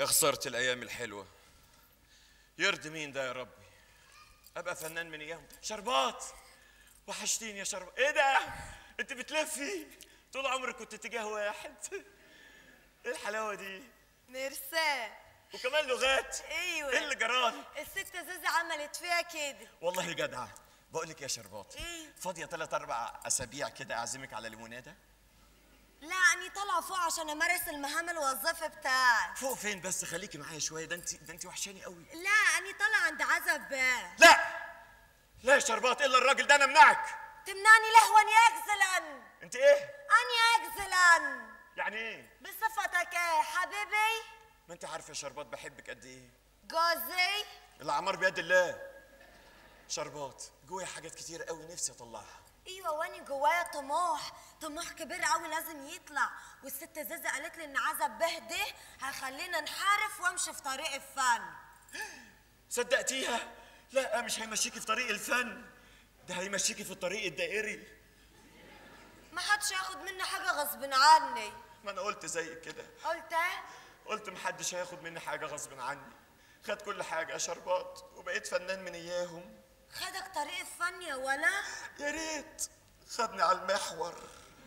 يا خسارة الأيام الحلوة يرضي مين ده يا ربي أبقى فنان من أيام شربات وحشتيني يا شربات إيه ده؟ أنت بتلفي طول عمرك كنت اتجاه واحد إيه الحلاوة دي؟ ميرسي وكمان لغات ايوه إيه اللي جرالي؟ الست زوزة عملت فيها كده والله جدعة بقول لك يا شربات إيه؟ فاضية ثلاث أربع أسابيع كده أعزمك على ليمونادة لا أني طالعة فوق عشان أمارس المهام الوظيفة بتاعي فوق فين بس خليكي معايا شوية ده أنت ده أنت وحشاني قوي لا أني طالعة عند عزب باه لا لا يا شربات إلا الراجل ده أنا منعك تمنعني لهوا أني أجزلن أنت إيه؟ أني أجزلن يعني إيه؟ بصفتك إيه حبيبي ما أنت عارفة يا شربات بحبك قد إيه جوزي الأعمار بيد الله شربات جوايا حاجات كتير قوي نفسي أطلعها ايوه واني جوايا طموح طموح كبير قوي لازم يطلع والست زازة قالت لي ان عزب بهده هيخلينا نحارف وامشي في طريق الفن صدقتيها؟ لا مش هيمشيكي في طريق الفن ده هيمشيكي في الطريق الدائري ما حدش ياخد مني حاجه غصب عني ما أنا قلت زيك كده قلت ايه قلت محدش هياخد مني حاجة غصب عني خد كل حاجة يا شربات وبقيت فنان من إياهم خدك طريق الفن يا ولا يا ريت خدني على المحور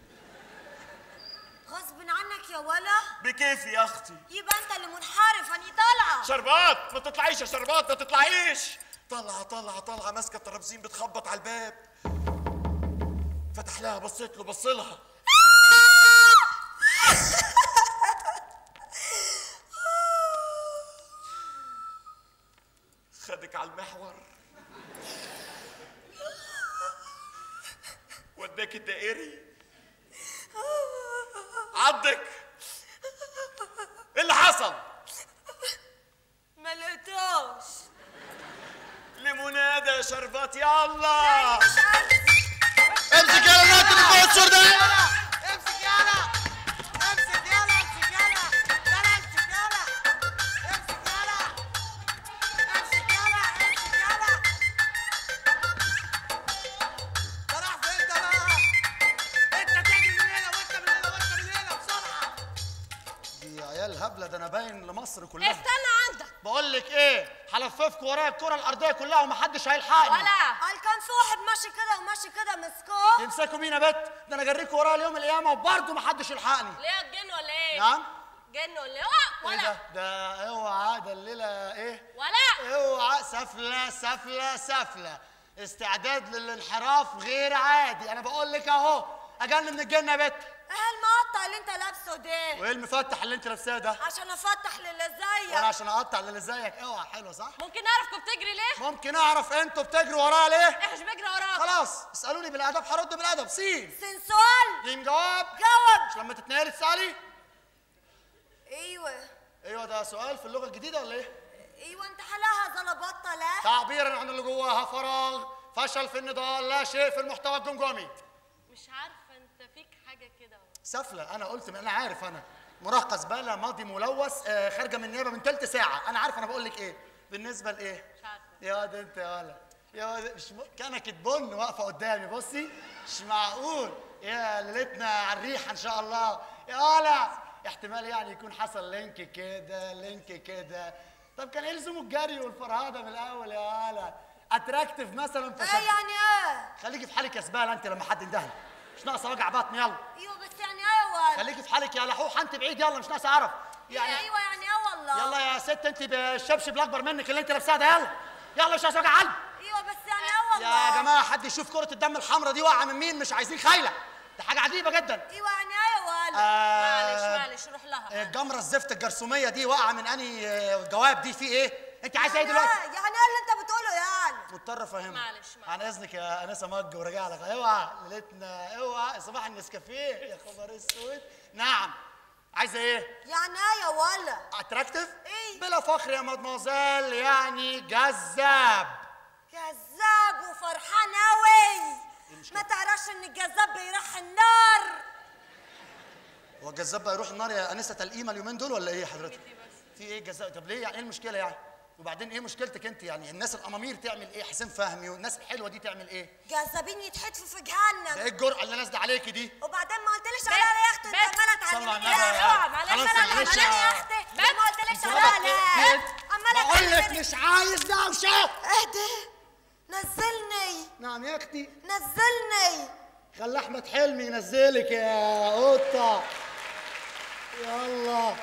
غصب عنك يا ولا بكيفي يا أختي يبقى انت اللي منحرف اني طالعه شربات ما تطلعيش يا شربات ما تطلعيش طالعة طالعة طالعة ماسكة الترابزين بتخبط على الباب فتح لها بصيت له بص لها خدك على المحور وداك الدائري عضك ايه اللي حصل؟ ما لقيتوش ليمونادة يا شربات يلا مش عارف امسك يا ولاد البوستر ده امسك يالا امسك يالا امسك يالا يالا امسك يالا امسك يالا امسك يالا امسك يالا ده راح فين ده بقى؟ انت تجري من هنا وانت من هنا وانت من هنا بسرعه دي عيال هبله ده انا باين لمصر كلها استنى عندك بقول لك ايه هلففكم ورايا الكره الارضيه كلها ومحدش هيلحقني قال كان في واحد ماشي كده وماشي كده مسكوه يمسكوا مين يا بت ده انا جريكوا ورايا اليوم القيامه وبرضه محدش يلحقني ليه الجن ولا ايه؟ نعم جن ولا ايه؟ ايه ولا ده ده اوعى ده الليله ايه ولا اوعى سفله سفله سفله استعداد للانحراف غير عادي انا بقول لك اهو اجن من الجنه يا بت ايه المقطع اللي انت لابسه ده وايه المفتح اللي انت لابساه ده عشان افتح للي وانا زيك عشان اقطع اللي زيك اوعى حلو صح ممكن نعرف كنت بتجري ليه؟ ممكن اعرف انتوا بتجروا ورايا ليه احنا مش بنجري وراك خلاص اسالوني بالادب هرد بالادب سين سنسوال جيم جواب جاوب مش لما تتنقلي تسالي ايوه ايوه ده سؤال في اللغه الجديده ولا ايه ايوه انت حلاها زلبطه لا تعبيرا عن اللي جواها فراغ فشل في النضال لا شيء في المحتوى الجمجمي مش عارفه انت فيك حاجه كده سفله انا قلت انا عارف انا مراهقه زباله ماضي ملوث آه خارجه من النيابه من ثلث ساعه انا عارف انا بقول لك ايه بالنسبه لايه مش عارفه يا واد انت يا ولد يا واد مش م... كنكه بن واقفه قدامي بصي مش معقول يا ليلتنا على الريحه ان شاء الله يا ولد احتمال يعني يكون حصل لينك كده لينك كده طب كان يلزموا الجري والفرهده من الاول يا ولد اتراكتيف مثلا في ايه شكل يعني ايه خليكي في حالك يا زباله انت لما حد يندهلك مش ناقصه وجع بطن يلا ايوه بس يعني ايه يا ولد خليكي في حالك يا لحوح انت بعيد يلا مش ناقصه اعرف يعني ايوه يعني ايه والله يلا يا ست انت بالشبشب الاكبر منك اللي انت لابساه ده يلا يلا مش ناقصه وجع قلب ايوه بس يعني ايه والله يا جماعه حد يشوف كره الدم الحمراء دي واقعه من مين مش عايزين خايله ده حاجه عجيبه جدا ايوه يعني ايه يا ولد معلش آه معلش روح لها الجمره الزفت الجرثوميه دي واقعه من انهي آه، جواب دي في ايه انت عايزه ايه يعني دلوقتي ايه يعني ايه اللي انت بتقوله يعني مضطر افهمك معلش، معلش. عن اذنك يا انسه مج وراجع لك اوعى ليلتنا اوعى صباح النسكافيه يا خبر اسود نعم عايزه ايه يعني ايه يا ولد اتراكتيف إيه؟ بلا فخر يا مدموزيل يعني جذاب كذاب وفرحان قوي ما تعرفش ان الجذاب بيروح النار هو الجذاب بقى يروح النار يا انسه القيمه اليومين دول ولا ايه حضرتك في ايه جذاب طب ليه يعني ايه المشكله يعني وبعدين ايه مشكلتك انت يعني الناس الامامير تعمل ايه حسين فهمي والناس الحلوه دي تعمل ايه جذابين يتحدفوا في ده جهنم ايه الجرأه اللي نازله عليكي دي وبعدين ما قلتليش عليها يا اختي انت بس- عماله صلوا على تعلميني النبي ليه؟ يا- اوعى معلش خلاص انا معلش معلش يا- يا اختي بس ما قلتليش ربط لا عمالة بقول لك تعمل- مش عايز دوشه اهدى نزلني نعم يا اختي نزلني خلي احمد حلمي ينزلك يا قطه يلا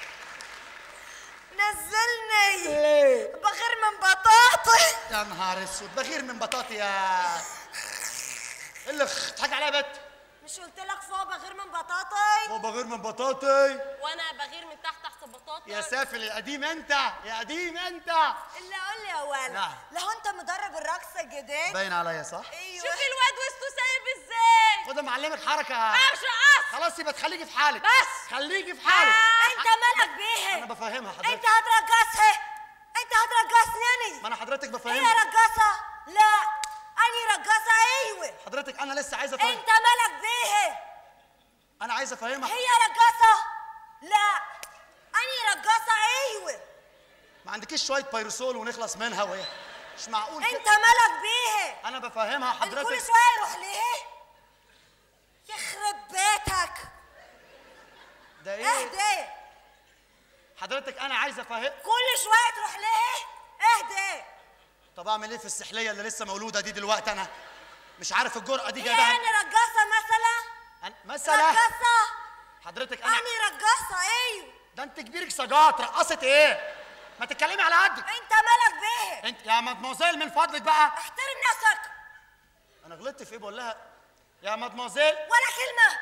نزلني ليه بغير من بطاطي يا نهار اسود بغير من بطاطي يا اللي تضحك عليا يا بت مش قلت لك فوق بغير من بطاطي هو بغير من بطاطي وانا بغير من تحت تحت البطاطا يا سافل يا قديم انت يا قديم انت اللي قول لي يا ولد نعم. لو انت مدرب الرقص الجديد باين عليا صح ايوه شوفي الواد وسطه سايب ازاي خد معلمك حركه امشي قص خلاص يبقى تخليكي في حالك بس. خليكي في حالك انت مالك انا بيها بفهمها انت حضرتك هترقصها انت هترقصني ما انا حضرتك هي بفهمها رقصة لا اني رقصة ايوه حضرتك انا لسه عايز افهم انت مالك بيها انا عايز افهمها هي رقصة لا اني رقصة ايوه ما عندكيش شويه بايروسول ونخلص منها وهي مش معقول انت كده مالك بيها انا بفهمها كل حضرتك شوية يروح ليه يخرب بيتك ده ايه اهدي حضرتك انا عايز افهم كل شوية تروح ليه اهدي طب اعمل ايه في السحليه اللي لسه مولوده دي دلوقتي انا مش عارف الجرأه دي هي جايبها يعني رقصة مثلا أنا- مثلا رقصة حضرتك انا اني رقصة ايوه ده انت كبيرك سجات رقصت ايه ما تتكلمي على قدك انت مالك بيها انت يا مدموزيل من فضلك بقى احترم نفسك انا غلطت في ايه بقول لها يا مدموزيل ولا كلمة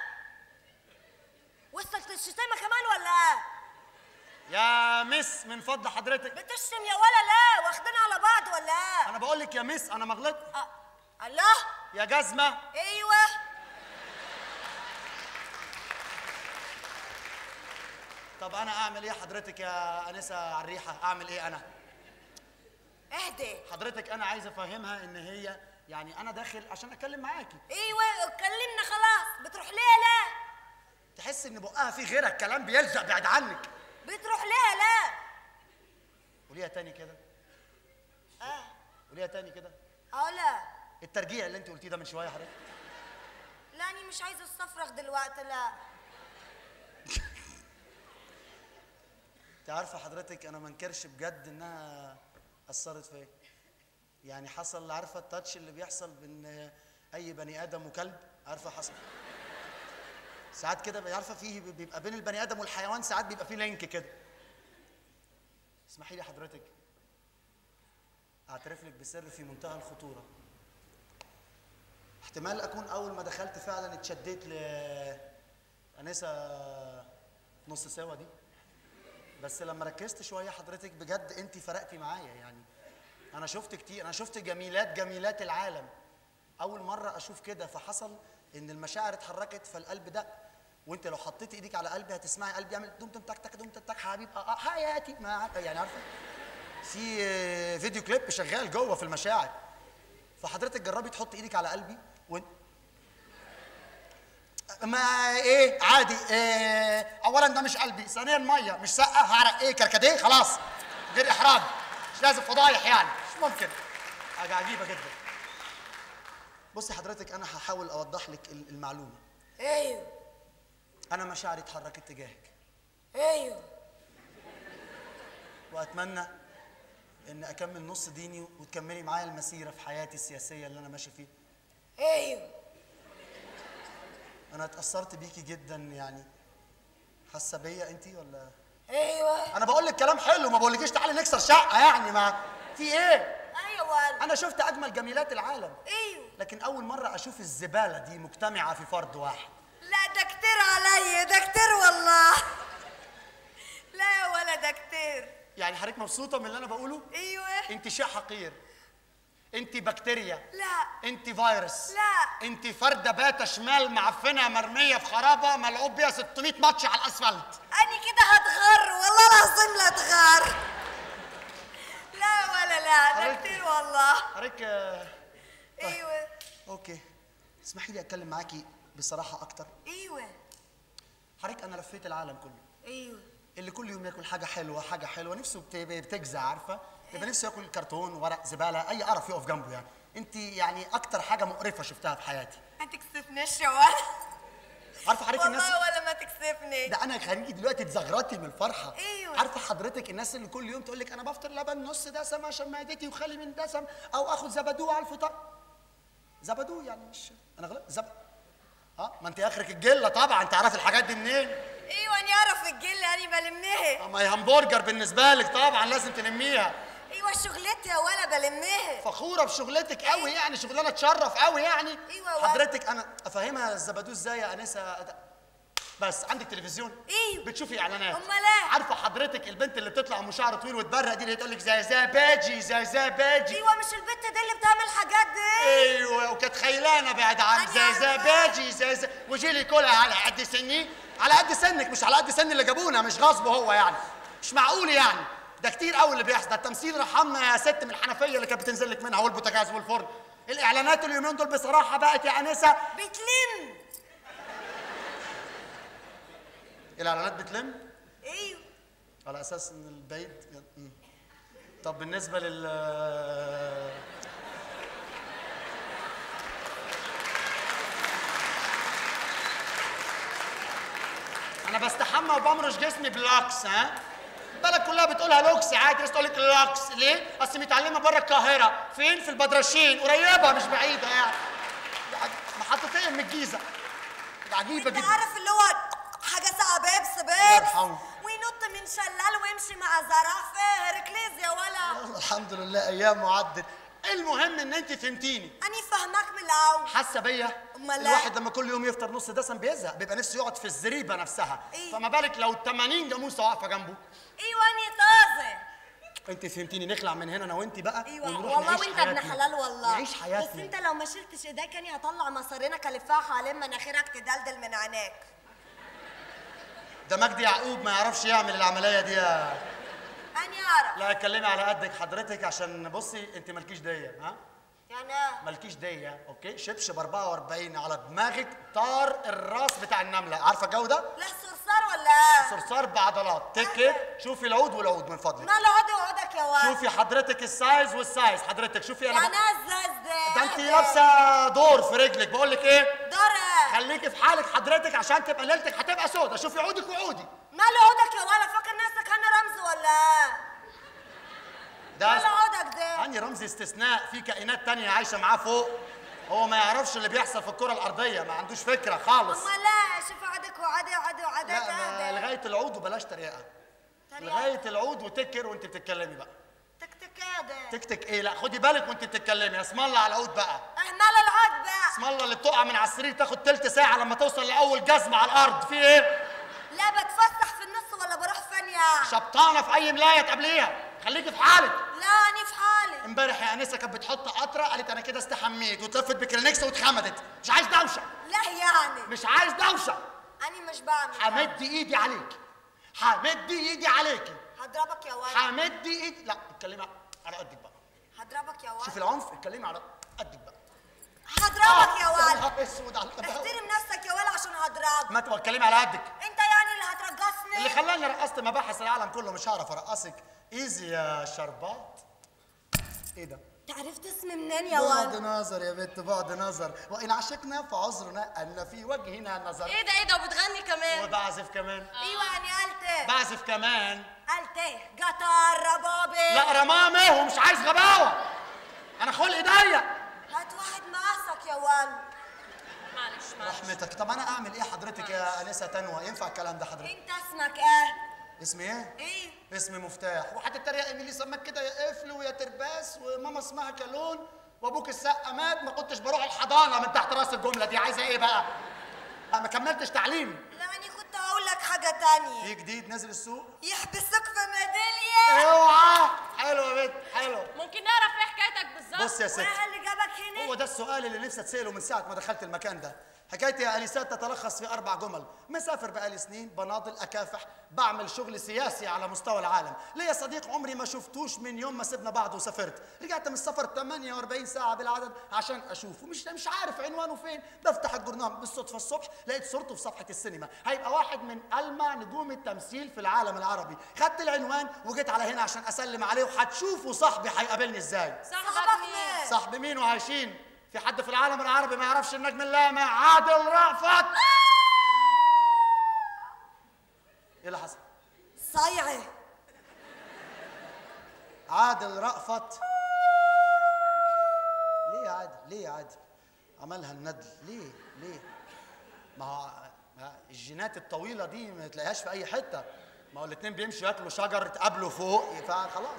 وصلت الشتيمة كمان ولا ايه؟ يا مس من فضل حضرتك بتشتم يا ولا لا واخدين على بعض ولا ايه؟ انا بقول لك يا مس انا ما غلطت أه. الله يا جزمه ايوه طب انا اعمل ايه حضرتك يا انسه على الريحه اعمل ايه انا اهدي حضرتك انا عايز افهمها ان هي يعني انا داخل عشان اتكلم معاكي ايوه اتكلمنا خلاص بتروح ليه لا؟ تحس ان بقها في غيرها الكلام بيلزق بعد عنك بتروح ليه لا؟ قوليها تاني كده اه قوليها تاني كده هلا الترجيع اللي انت قلتيه ده من شويه حضرتك لا اني مش عايزه استفرغ دلوقتي لا انت عارفه حضرتك انا ما انكرش بجد انها اثرت فيا يعني حصل عارفه التاتش اللي بيحصل بين اي بني ادم وكلب عارفه حصل ساعات كده عارفه فيه بيبقى بين البني ادم والحيوان ساعات بيبقى فيه لينك كده اسمحي لي حضرتك اعترف لك بسر في منتهى الخطوره احتمال اكون اول ما دخلت فعلا اتشديت ل انسه نص سوا دي بس لما ركزت شويه حضرتك بجد انت فرقتي معايا يعني انا شفت كتير انا شفت جميلات جميلات العالم اول مره اشوف كده فحصل ان المشاعر اتحركت فالقلب دق وانت لو حطيتي ايدك على قلبي هتسمعي قلبي يعمل دم دم تك تك دم تك تك حبيب آه آه حياتي ما عارفة- يعني عارفه في آه، فيديو كليب شغال جوه في المشاعر فحضرتك جربي تحطي ايدك على قلبي وانت ما ايه عادي إيه اولا ده مش قلبي ثانيا ميه مش سقه هعرق ايه كركديه خلاص غير احراج مش لازم فضايح يعني مش ممكن حاجه عجيبه جدا بصي حضرتك انا هحاول اوضح لك ال- المعلومه ايوه انا مشاعري اتحركت تجاهك ايوه واتمنى ان اكمل نص ديني وتكملي معايا المسيره في حياتي السياسيه اللي انا ماشي فيها ايوه انا اتاثرت بيكي جدا يعني حاسه بيا انت ولا ايوه انا بقول لك كلام حلو ما بقولكيش تعالي نكسر شقه يعني ما في ايه ايوه ولد انا شفت اجمل جميلات العالم ايوه لكن اول مره اشوف الزباله دي مجتمعه في فرد واحد لا ده كتير عليا ده كتير والله لا يا ولا ده كتير يعني حضرتك مبسوطه من اللي انا بقوله ايوه انت شيء حقير انت بكتيريا لا انت فيروس لا. انت فرده باتا شمال معفنه مرميه في خرابه ملعوب بيها 600 ماتش على الاسفلت أنا كده هتغر والله العظيم لا اتغر لا ولا لا ده حضرتك- كتير والله حضرتك آه، ايوه اوكي اسمحي لي اتكلم معاكي بصراحه اكتر ايوه حضرتك انا لفيت العالم كله ايوه اللي كل يوم ياكل حاجه حلوه حاجه حلوه نفسه بت- بتجزع عارفه يبقى نفسه ياكل كرتون ورق زباله اي قرف يقف جنبه يعني انت يعني اكتر حاجه مقرفه شفتها في حياتي ما تكسفنيش يا ولد عارفه حضرتك الناس والله ولا ما تكسفني ده انا خليكي دلوقتي تزغرطي من الفرحه أيوة. عارفه حضرتك الناس اللي كل يوم تقول لك انا بفطر لبن نص دسم عشان معدتي وخلي من دسم او اخد زبدو على الفطار زبدو يعني مش انا غلط زب اه ما انت اخرك الجله طبعا تعرفي الحاجات دي منين ايوه اني اعرف الجل انا بلمها ما هي همبرجر بالنسبه لك طبعا لازم تلميها ايوه شغلتي ولا بلمها فخوره بشغلتك قوي يعني شغلانه تشرف قوي يعني أيوة و- حضرتك انا افهمها الزبدو ازاي يا انسه أد- بس عندك تلفزيون أيوة. بتشوفي اعلانات أمال إيه؟ عارفه حضرتك البنت اللي بتطلع ام شعر طويل وتبرق دي اللي تقول لك زي زي باجي زي زي باجي ايوه مش البت دي اللي بتعمل الحاجات دي ايوه وكانت خيلانه بعد عن أنا زي زي عارفة. باجي زي زي وجي لي كلها على قد سني على قد سنك مش على قد سن اللي جابونا مش غصب هو يعني مش معقول يعني ده كتير قوي اللي بيحصل ده التمثيل رحمنا يا ست من الحنفيه اللي كانت بتنزل لك منها والبوتاجاز والفرن الاعلانات اليومين دول بصراحه بقت يا انسه بتلم الاعلانات بتلم ايوه على اساس ان البعيد مم. طب بالنسبه لل انا بستحمى وبمرش جسمي بلوكس ها البلد كلها بتقولها لوكس عادي الناس تقول لك لوكس ليه؟ اصل متعلمه بره القاهره فين؟ في البدرشين قريبه مش بعيده يعني محطتين من الجيزه عجيبه انت جدا عارف اللي هو حاجه ساعه بيبس الله بيبس يرحمه. وينط من شلال ويمشي مع زرافه هركليز يا ولا الحمد لله ايام وعدت المهم ان انت فهمتيني اني فاهمك من الاول حاسه بيا أمال لا. الواحد لما كل يوم يفطر نص دسم بيزهق بيبقى نفسه يقعد في الزريبه نفسها إيه. فما بالك لو 80 جاموسه واقفه جنبه ايوه اني طازه انت فهمتيني نخلع من هنا انا وانت بقى ايوه ونروح والله نعيش وانت ابن حياتنا. حلال والله نعيش حياتنا بس انت لو ما شلتش ايديك اني هطلع مصارينك الفها حوالين مناخيرك تدلدل من عينيك ده مجدي يعقوب ما يعرفش يعمل العمليه دي يا اني اعرف لا اتكلمي على قدك حضرتك عشان بصي انت مالكيش ديه ها يعني ايه مالكيش ديه اوكي شبشب 44 على دماغك طار الراس بتاع النمله عارفه الجو ده لا صرصار ولا ايه صرصار بعضلات تكه شوفي العود والعود من فضلك ماله عودي وعودك يا واد شوفي حضرتك السايز والسايز حضرتك شوفي انا يعني ب... ايه الزاز ده ده انت لابسه دور في رجلك بقول لك ايه دورة خليكي في حالك حضرتك عشان تبقى ليلتك هتبقى سودة شوفي عودك وعودي ماله عودك يا ولا فاكر نفسك انا رمز ولا ايه ده ماله عودك ده اني رمز استثناء في كائنات تانية عايشة معاه فوق هو ما يعرفش اللي بيحصل في الكرة الأرضية ما عندوش فكرة خالص امال لا شوف عودك وعودي وعودي وعودي لا ما لغاية العود وبلاش تريقة لغاية العود وتكر وانت بتتكلمي بقى تكتك ده تكتك ايه لا خدي بالك وانت بتتكلمي اسم الله على العود بقى اهمال العود بقى اسم الله اللي بتقع من على السرير تاخد تلت ساعة لما توصل لأول جزمة على الأرض في ايه لا بتفسح في النص ولا بروح فين يعني شبطانة في أي ملاية تقابليها خليكي في حالك لا اني في حالي امبارح يا انسه كانت بتحط قطره قالت انا كده استحميت وتلفت بكرينكس واتخمدت مش عايز دوشه لا يعني مش عايز دوشه اني مش بعمل كده. همد ايدي عليك همد ايدي عليك هضربك يا ولد همد ايدي لا اتكلمي على قدك بقى هضربك يا شوفي ولد العنف اتكلمي على قدك بقى هضربك يا آه، ولد نهار اسود على الغباوة. احترم نفسك يا ولد عشان هضربك ما تتكلمي على قدك انت يعني اللي هترقصني اللي خلاني رقصت مباحث العالم كله مش هعرف ارقصك ايزي يا شربات ايه ده انت عرفت اسمي منين يا بعد ولد نظر يا بنت بعد نظر وان عشقنا فعذرنا ان في وجهنا نظر ايه ده ايه ده وبتغني كمان وبعزف كمان ايوه يعني قلت ايه بعزف كمان قلت ايه جطار ربابي لا رمامه ومش عايز غباوه انا خلقي ضيق هات واحد مقاسك يا ولد معلش معلش رحمتك طب انا اعمل ايه حضرتك يا انسه تنوى ينفع الكلام ده حضرتك انت اسمك ايه اسمي ايه ايه اسمي مفتاح وهتتريق مين سماك كده يا قفل ويا ترباس وماما اسمها كالون وابوك السقا مات ما كنتش بروح الحضانه من تحت راس الجمله دي عايزه ايه بقى أنا ما كملتش تعليم لا اني كنت هقول لك حاجه تانية في جديد نازل السوق يحبسك في ميداليه اوعى حلو يا بنت حلو ممكن نعرف ايه حكايتك بالظبط بص يا ست وايه اللي جابك هنا هو ده السؤال اللي نفسي اتساله من ساعه ما دخلت المكان ده حكايتي يا اليسات تتلخص في اربع جمل مسافر بقالي سنين بناضل اكافح بعمل شغل سياسي على مستوى العالم ليا صديق عمري ما شفتوش من يوم ما سيبنا بعض وسافرت رجعت من السفر 48 ساعه بالعدد عشان اشوفه مش مش عارف عنوانه فين بفتح الجورنال بالصدفه الصبح لقيت صورته في صفحه السينما هيبقى واحد من المع نجوم التمثيل في العالم العربي خدت العنوان وجيت على هنا عشان اسلم عليه وهتشوفوا صاحبي هيقابلني ازاي صاحبك صاحبك مين مين صاحب مين وعايشين في حد في العالم العربي ما يعرفش النجم اللامع عادل رأفت اللي حصل صايعه عادل رأفت ليه يا عادل ليه يا عادل عملها الندل ليه ليه ما هو ما الجينات الطويله دي ما تلاقيهاش في اي حته ما هو الاتنين بيمشوا ياكلوا شجر تقابلوا فوق فخلاص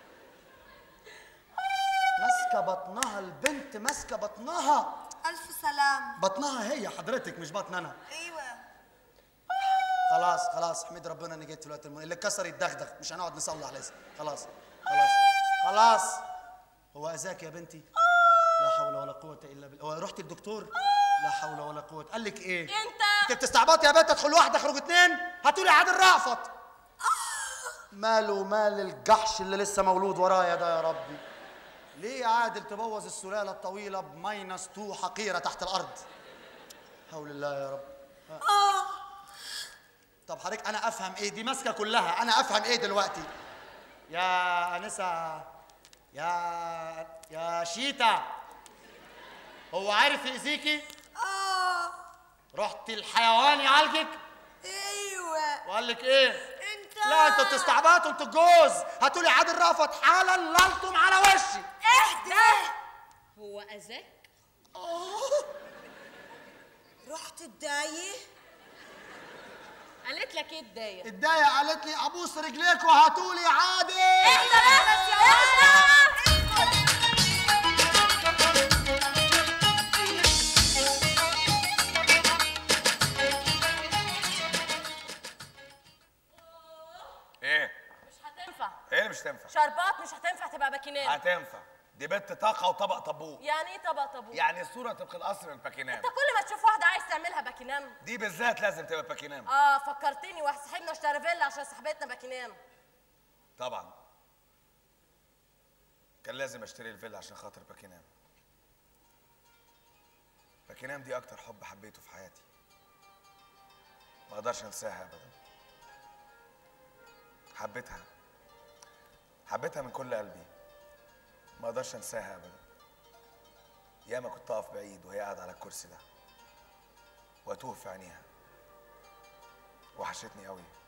ماسكه بطنها البنت ماسكه بطنها الف سلام بطنها هي حضرتك مش بطن انا ايوه خلاص خلاص احمد ربنا اني جيت في الوقت المناسب اللي اتكسر يتدغدغ مش هنقعد نصلي على اسم خلاص خلاص خلاص هو اذاك يا بنتي لا حول ولا قوه الا بالله هو رحت الدكتور لا حول ولا قوه قال لك ايه انت انت بتستعبطي يا بنت ادخل واحده اخرج اتنين هاتولي عادل رأفت ماله مال الجحش اللي لسه مولود ورايا ده يا ربي ليه يا عادل تبوظ السلاله الطويله بماينس 2 حقيره تحت الارض حول الله يا رب طب حضرتك انا افهم ايه دي ماسكه كلها انا افهم ايه دلوقتي يا انسه يا يا شيتا هو عارف يأذيكي اه رحت الحيوان يعالجك ايوه وقال لك ايه انت لا انتوا بتستعبطوا انتوا الجوز هاتولي عادل رأفت حالا لالتم على وشي اهدى هو اذاك رحت تضايق قالت لك ايه الدايه اتضايق قالت لي ابوس رجليك وهاتولي عادل بس يا ايه مش هتنفع ايه اللي مش تنفع شربات مش هتنفع تبقى باكينات هتنفع دي بنت طاقه وطبق طابوق يعني ايه طبق طابور يعني الصوره تبقى القصر الباكينام انت كل ما تشوف واحده عايز تعملها باكينام دي بالذات لازم تبقى باكينام اه فكرتني واحد صاحبنا اشترى فيلا عشان صاحبتنا باكينام طبعا كان لازم اشتري الفيلا عشان خاطر باكينام باكينام دي اكتر حب حبيته في حياتي ما اقدرش انساها ابدا حبيتها حبيتها من كل قلبي ما اقدرش انساها ابدا ياما كنت اقف بعيد وهي قاعده على الكرسي ده واتوه في عينيها وحشتني قوي